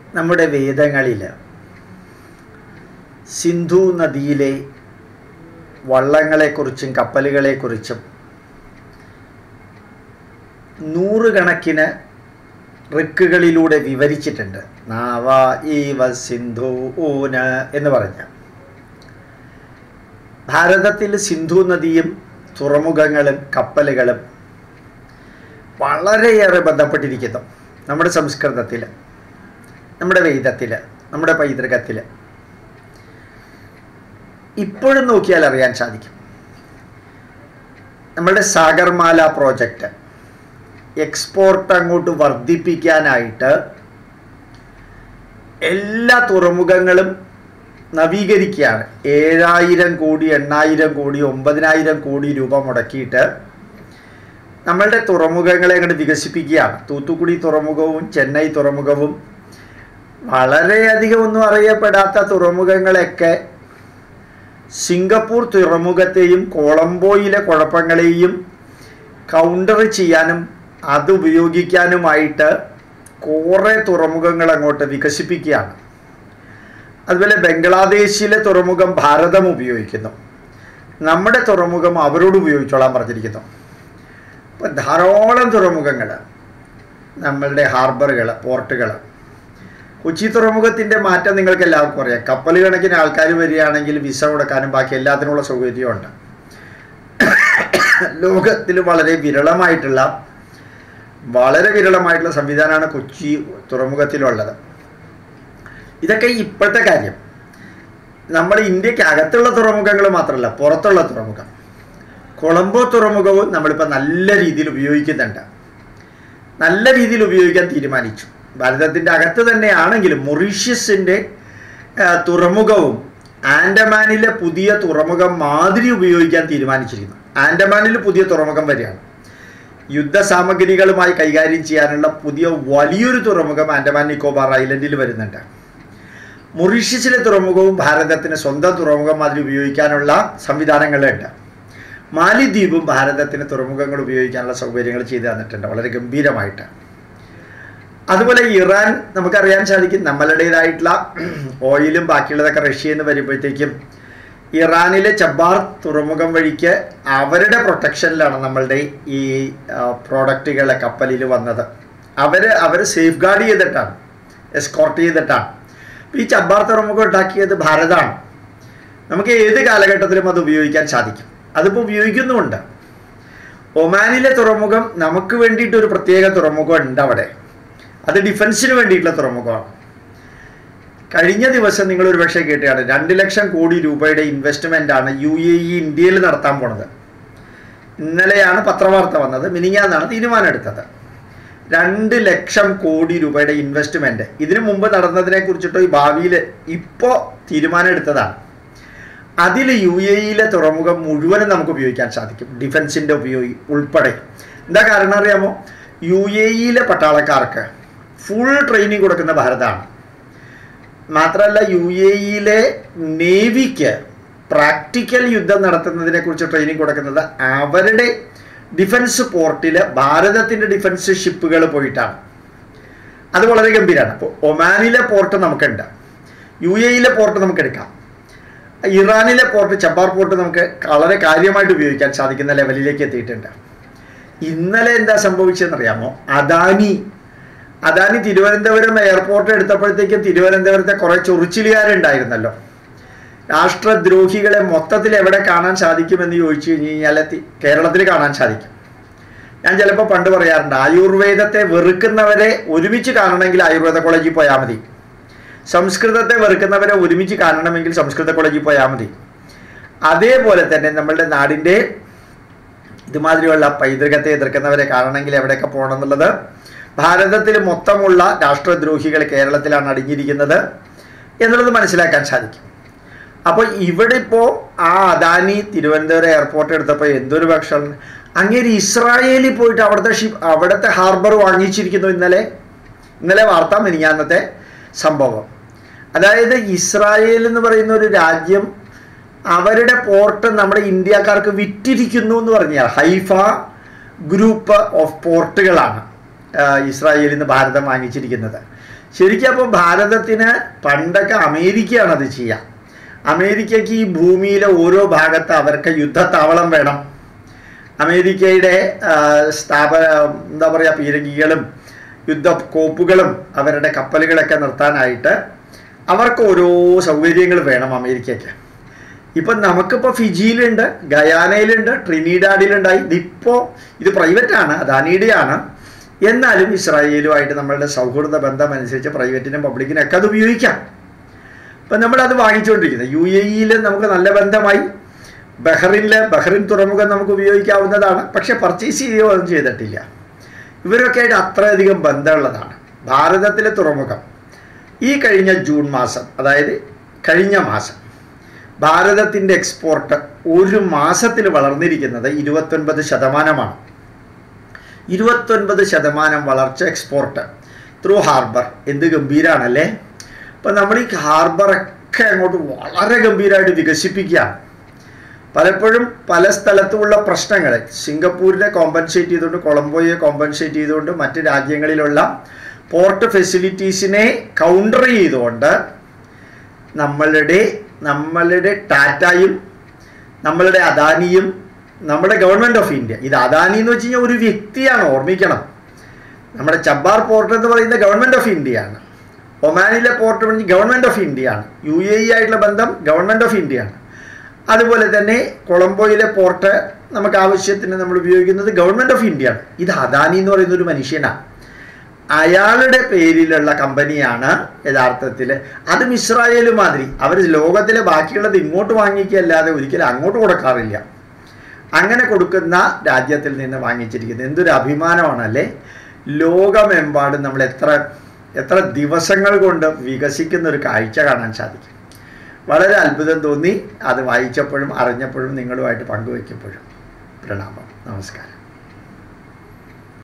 നമ്മുടെ വേദങ്ങളിൽ സിന്ധു നദിയിലെ വള്ളങ്ങളെക്കുറിച്ചും കപ്പലുകളെക്കുറിച്ചും നൂറുകണക്കിന് റിക്കുകളിലൂടെ വിവരിച്ചിട്ടുണ്ട് നാവ ഈവ സിന്ധു ഊന എന്ന് പറഞ്ഞ ഭാരതത്തിൽ സിന്ധു നദിയും തുറമുഖങ്ങളും കപ്പലുകളും വളരെയേറെ ബന്ധപ്പെട്ടിരിക്കുന്നു നമ്മുടെ സംസ്കൃതത്തിൽ നമ്മുടെ വേദത്തിൽ നമ്മുടെ പൈതൃകത്തിൽ ഇപ്പോഴും നോക്കിയാൽ അറിയാൻ സാധിക്കും നമ്മുടെ സാഗർമാല പ്രോജക്റ്റ് എക്സ്പോർട്ട് അങ്ങോട്ട് വർദ്ധിപ്പിക്കാനായിട്ട് എല്ലാ തുറമുഖങ്ങളും നവീകരിക്കുകയാണ് ഏഴായിരം കോടി എണ്ണായിരം കോടി ഒമ്പതിനായിരം കോടി രൂപ മുടക്കിയിട്ട് നമ്മളുടെ തുറമുഖങ്ങളെ അങ്ങോട്ട് വികസിപ്പിക്കുകയാണ് തൂത്തുക്കുടി തുറമുഖവും ചെന്നൈ തുറമുഖവും വളരെയധികം ഒന്നും അറിയപ്പെടാത്ത തുറമുഖങ്ങളൊക്കെ സിംഗപ്പൂർ തുറമുഖത്തെയും കൊളംബോയിലെ കുഴപ്പങ്ങളെയും കൗണ്ടർ ചെയ്യാനും അത് ഉപയോഗിക്കാനുമായിട്ട് കുറേ തുറമുഖങ്ങൾ അങ്ങോട്ട് വികസിപ്പിക്കുകയാണ് അതുപോലെ ബംഗ്ലാദേശിലെ തുറമുഖം ഭാരതം ഉപയോഗിക്കുന്നു നമ്മുടെ തുറമുഖം അവരോട് ഉപയോഗിച്ചോളാൻ പറഞ്ഞിരിക്കുന്നു ഇപ്പം ധാരാളം തുറമുഖങ്ങൾ നമ്മളുടെ ഹാർബറുകൾ പോർട്ടുകൾ കൊച്ചി തുറമുഖത്തിൻ്റെ മാറ്റം നിങ്ങൾക്ക് എല്ലാവർക്കും അറിയാം കപ്പൽ കണക്കിന് ആൾക്കാർ വരികയാണെങ്കിൽ വിസ കൊടുക്കാനും ബാക്കി എല്ലാത്തിനുള്ള സൗകര്യമുണ്ട് ലോകത്തിൽ വളരെ വിരളമായിട്ടുള്ള വളരെ വിരളമായിട്ടുള്ള സംവിധാനമാണ് കൊച്ചി തുറമുഖത്തിലുള്ളത് ഇതൊക്കെ ഇപ്പോഴത്തെ കാര്യം നമ്മൾ ഇന്ത്യക്ക് അകത്തുള്ള തുറമുഖങ്ങൾ മാത്രമല്ല പുറത്തുള്ള തുറമുഖം കൊളംബോ തുറമുഖവും നമ്മളിപ്പോൾ നല്ല രീതിയിൽ ഉപയോഗിക്കുന്നുണ്ട് നല്ല രീതിയിൽ ഉപയോഗിക്കാൻ തീരുമാനിച്ചു ഭാരതത്തിൻ്റെ അകത്ത് തന്നെയാണെങ്കിലും മൊറീഷ്യസിൻ്റെ തുറമുഖവും ആൻഡമാനിലെ പുതിയ തുറമുഖം മാതിരി ഉപയോഗിക്കാൻ തീരുമാനിച്ചിരിക്കുന്നു ആൻഡമാനിൽ പുതിയ തുറമുഖം വരികയാണ് യുദ്ധസാമഗ്രികളുമായി കൈകാര്യം ചെയ്യാനുള്ള പുതിയ വലിയൊരു തുറമുഖം ആൻഡമാൻ നിക്കോബാർ ഐലൻഡിൽ വരുന്നുണ്ട് മൊറീഷ്യസിലെ തുറമുഖവും ഭാരതത്തിന് സ്വന്തം തുറമുഖം മാതിരി ഉപയോഗിക്കാനുള്ള സംവിധാനങ്ങളുണ്ട് മാലിദ്വീപും ഭാരതത്തിന് തുറമുഖങ്ങൾ ഉപയോഗിക്കാനുള്ള സൗകര്യങ്ങൾ ചെയ്തു തന്നിട്ടുണ്ട് വളരെ ഗംഭീരമായിട്ട് അതുപോലെ ഇറാൻ നമുക്കറിയാൻ സാധിക്കും നമ്മളുടേതായിട്ടുള്ള ഓയിലും ബാക്കിയുള്ളതൊക്കെ റഷ്യയിൽ നിന്ന് വരുമ്പോഴത്തേക്കും ഇറാനിലെ ചബ്ബാർ തുറമുഖം വഴിക്ക് അവരുടെ പ്രൊട്ടക്ഷനിലാണ് നമ്മളുടെ ഈ പ്രോഡക്റ്റുകൾ കപ്പലിൽ വന്നത് അവർ അവർ സേഫ് ഗാർഡ് ചെയ്തിട്ടാണ് എസ്കോർട്ട് ചെയ്തിട്ടാണ് ഈ ചബ്ബാർ തുറമുഖം ഉണ്ടാക്കിയത് ഭാരതമാണ് നമുക്ക് ഏത് കാലഘട്ടത്തിലും അത് ഉപയോഗിക്കാൻ സാധിക്കും അതിപ്പോൾ ഉപയോഗിക്കുന്നുമുണ്ട് ഒമാനിലെ തുറമുഖം നമുക്ക് വേണ്ടിയിട്ട് ഒരു പ്രത്യേക തുറമുഖം ഉണ്ട് അവിടെ അത് ഡിഫൻസിന് വേണ്ടിയിട്ടുള്ള തുറമുഖമാണ് കഴിഞ്ഞ ദിവസം നിങ്ങൾ ഒരു പക്ഷേ കേട്ടാണ് രണ്ട് ലക്ഷം കോടി രൂപയുടെ ഇൻവെസ്റ്റ്മെൻ്റ് ആണ് യു എ ഇ ഇന്ത്യയിൽ നടത്താൻ പോണത് ഇന്നലെയാണ് പത്രവാർത്ത വന്നത് മിനിങ്ങാന്നാണ് തീരുമാനം എടുത്തത് രണ്ട് ലക്ഷം കോടി രൂപയുടെ ഇൻവെസ്റ്റ്മെൻറ്റ് ഇതിനു മുമ്പ് നടന്നതിനെ കുറിച്ചിട്ടോ ഈ ഭാവിയിൽ ഇപ്പോൾ തീരുമാനം എടുത്തതാണ് അതിൽ യു എ ഇയിലെ തുറമുഖം മുഴുവനും നമുക്ക് ഉപയോഗിക്കാൻ സാധിക്കും ഡിഫൻസിൻ്റെ ഉപയോഗി ഉൾപ്പെടെ എന്താ കാരണം അറിയാമോ യു എ ഇയിലെ പട്ടാളക്കാർക്ക് ഫുൾ ട്രെയിനിങ് കൊടുക്കുന്ന ഭാരതമാണ് മാത്രമല്ല യു എ ഇയിലെ നേവിക്ക് പ്രാക്ടിക്കൽ യുദ്ധം നടത്തുന്നതിനെ കുറിച്ച് ട്രെയിനിങ് കൊടുക്കുന്നത് അവരുടെ ഡിഫൻസ് പോർട്ടിൽ ഭാരതത്തിൻ്റെ ഡിഫൻസ് ഷിപ്പുകൾ പോയിട്ടാണ് അത് വളരെ ഗംഭീരമാണ് അപ്പോൾ ഒമാനിലെ പോർട്ട് നമുക്കുണ്ട് യു എ ഇയിലെ പോർട്ട് നമുക്ക് എടുക്കാം ഇറാനിലെ പോർട്ട് ചബ്ബാർ പോർട്ട് നമുക്ക് വളരെ കാര്യമായിട്ട് ഉപയോഗിക്കാൻ സാധിക്കുന്ന ലെവലിലേക്ക് എത്തിയിട്ടുണ്ട് ഇന്നലെ എന്താ സംഭവിച്ചതെന്നറിയാമോ അദാനി അദാനി തിരുവനന്തപുരം എയർപോർട്ട് എടുത്തപ്പോഴത്തേക്കും തിരുവനന്തപുരത്തെ കുറേ ചൊറിച്ചിലുകാരുണ്ടായിരുന്നല്ലോ രാഷ്ട്രദ്രോഹികളെ മൊത്തത്തിൽ എവിടെ കാണാൻ സാധിക്കുമെന്ന് ചോദിച്ചു കഴിഞ്ഞ് കഴിഞ്ഞാൽ കേരളത്തിൽ കാണാൻ സാധിക്കും ഞാൻ ചിലപ്പോൾ പണ്ട് പറയാറുണ്ട് ആയുർവേദത്തെ വെറുക്കുന്നവരെ ഒരുമിച്ച് കാണണമെങ്കിൽ ആയുർവേദ കോളേജിൽ പോയാൽ മതി സംസ്കൃതത്തെ വെറുക്കുന്നവരെ ഒരുമിച്ച് കാണണമെങ്കിൽ സംസ്കൃത കോളേജിൽ പോയാൽ മതി അതേപോലെ തന്നെ നമ്മളുടെ നാടിൻ്റെ ഇതുമാതിരിയുള്ള പൈതൃകത്തെ എതിർക്കുന്നവരെ കാണണമെങ്കിൽ എവിടെയൊക്കെ പോകണം എന്നുള്ളത് ഭാരതത്തിൽ മൊത്തമുള്ള രാഷ്ട്രദ്രോഹികൾ കേരളത്തിലാണ് അടങ്ങിയിരിക്കുന്നത് എന്നുള്ളത് മനസ്സിലാക്കാൻ സാധിക്കും അപ്പോൾ ഇവിടെ ഇപ്പോൾ ആ അദാനി തിരുവനന്തപുരം എയർപോർട്ട് എടുത്തപ്പോൾ എന്തൊരു പക്ഷം അങ്ങേര് ഇസ്രായേലിൽ പോയിട്ട് അവിടുത്തെ ഷിപ്പ് അവിടുത്തെ ഹാർബർ വാങ്ങിച്ചിരിക്കുന്നു ഇന്നലെ ഇന്നലെ വാർത്ത മിനിഞ്ഞാന്നത്തെ സംഭവം അതായത് ഇസ്രായേൽ എന്ന് പറയുന്ന ഒരു രാജ്യം അവരുടെ പോർട്ട് നമ്മുടെ ഇന്ത്യക്കാർക്ക് വിറ്റിരിക്കുന്നു എന്ന് പറഞ്ഞാൽ ഹൈഫ ഗ്രൂപ്പ് ഓഫ് പോർട്ടുകളാണ് ഇസ്രായേലിൽ നിന്ന് ഭാരതം വാങ്ങിച്ചിരിക്കുന്നത് ശരിക്കും അപ്പോൾ ഭാരതത്തിന് പണ്ടൊക്കെ അമേരിക്കയാണ് അത് ചെയ്യുക അമേരിക്കയ്ക്ക് ഈ ഭൂമിയിലെ ഓരോ ഭാഗത്ത് അവർക്ക് യുദ്ധത്താവളം വേണം അമേരിക്കയുടെ ആ, സ്ഥാപന എന്താ പറയുക പീരങ്കികളും യുദ്ധക്കോപ്പുകളും അവരുടെ കപ്പലുകളൊക്കെ നിർത്താനായിട്ട് അവർക്ക് ഓരോ സൗകര്യങ്ങൾ വേണം അമേരിക്കയ്ക്ക് ഇപ്പം നമുക്കിപ്പോൾ ഫിജിയിലുണ്ട് ഗയാനയിലുണ്ട് ട്രിനിഡാഡിലുണ്ടായി ഇതിപ്പോൾ ഇത് പ്രൈവറ്റാണ് അദാനിയുടെയാണ് എന്നാലും ഇസ്രായേലുമായിട്ട് നമ്മളുടെ സൗഹൃദ ബന്ധം അനുസരിച്ച് പ്രൈവറ്റിനും പബ്ലിക്കിനും ഒക്കെ അത് ഉപയോഗിക്കാം ഇപ്പം നമ്മളത് വാങ്ങിച്ചുകൊണ്ടിരിക്കുന്നത് യു എ ഇയിൽ നമുക്ക് നല്ല ബന്ധമായി ബഹ്റിനിൽ ബഹ്റിൻ തുറമുഖം നമുക്ക് ഉപയോഗിക്കാവുന്നതാണ് പക്ഷെ പർച്ചേസ് ചെയ്യുകയോ ഒന്നും ചെയ്തിട്ടില്ല ഇവരൊക്കെ ആയിട്ട് അത്രയധികം ബന്ധമുള്ളതാണ് ഭാരതത്തിലെ തുറമുഖം ഈ കഴിഞ്ഞ ജൂൺ മാസം അതായത് കഴിഞ്ഞ മാസം ഭാരതത്തിൻ്റെ എക്സ്പോർട്ട് ഒരു മാസത്തിൽ വളർന്നിരിക്കുന്നത് ഇരുപത്തൊൻപത് ശതമാനമാണ് ഇരുപത്തൊൻപത് ശതമാനം വളർച്ച എക്സ്പോർട്ട് ത്രൂ ഹാർബർ എന്ത് ഗംഭീരാണല്ലേ അപ്പം നമ്മൾ ഈ ഹാർബറൊക്കെ അങ്ങോട്ട് വളരെ ഗംഭീരമായിട്ട് വികസിപ്പിക്കുകയാണ് പലപ്പോഴും പല സ്ഥലത്തുമുള്ള പ്രശ്നങ്ങൾ സിംഗപ്പൂരിനെ കോമ്പൻസേറ്റ് ചെയ്തുകൊണ്ട് കൊളംബോയെ കോമ്പൻസേറ്റ് ചെയ്തുകൊണ്ട് മറ്റ് രാജ്യങ്ങളിലുള്ള പോർട്ട് ഫെസിലിറ്റീസിനെ കൗണ്ടർ ചെയ്തുകൊണ്ട് നമ്മളുടെ നമ്മളുടെ ടാറ്റായും നമ്മളുടെ അദാനിയും നമ്മുടെ ഗവൺമെൻറ് ഓഫ് ഇന്ത്യ ഇത് അദാനി എന്ന് വെച്ച് കഴിഞ്ഞാൽ ഒരു വ്യക്തിയാണ് ഓർമ്മിക്കണം നമ്മുടെ ചബ്ബാർ പോർട്ട് എന്ന് പറയുന്ന ഗവൺമെൻറ് ഓഫ് ഇന്ത്യയാണ് ഒമാനിലെ പോർട്ട് ഗവൺമെൻറ് ഓഫ് ഇന്ത്യയാണ് യു എ ഇ ആയിട്ടുള്ള ബന്ധം ഗവൺമെൻറ് ഓഫ് ഇന്ത്യയാണ് അതുപോലെ തന്നെ കൊളംബോയിലെ പോർട്ട് നമുക്ക് ആവശ്യത്തിന് നമ്മൾ ഉപയോഗിക്കുന്നത് ഗവൺമെൻറ് ഓഫ് ഇന്ത്യയാണ് ഇത് അദാനി എന്ന് പറയുന്ന ഒരു മനുഷ്യനാണ് അയാളുടെ പേരിലുള്ള കമ്പനിയാണ് യഥാർത്ഥത്തിൽ അതും ഇസ്രായേൽ മാതിരി അവർ ലോകത്തിലെ ബാക്കിയുള്ളത് ഇങ്ങോട്ട് വാങ്ങിക്കല്ലാതെ ഒരിക്കലും അങ്ങോട്ട് കൊടുക്കാറില്ല അങ്ങനെ കൊടുക്കുന്ന രാജ്യത്തിൽ നിന്ന് വാങ്ങിച്ചിരിക്കുന്നത് എന്തൊരു അഭിമാനമാണല്ലേ ലോകമെമ്പാടും നമ്മൾ എത്ര എത്ര ദിവസങ്ങൾ കൊണ്ട് വികസിക്കുന്ന ഒരു കാഴ്ച കാണാൻ സാധിക്കും വളരെ അത്ഭുതം തോന്നി അത് വായിച്ചപ്പോഴും അറിഞ്ഞപ്പോഴും നിങ്ങളുമായിട്ട് പങ്കുവയ്ക്കപ്പോഴും പ്രണാമം നമസ്കാരം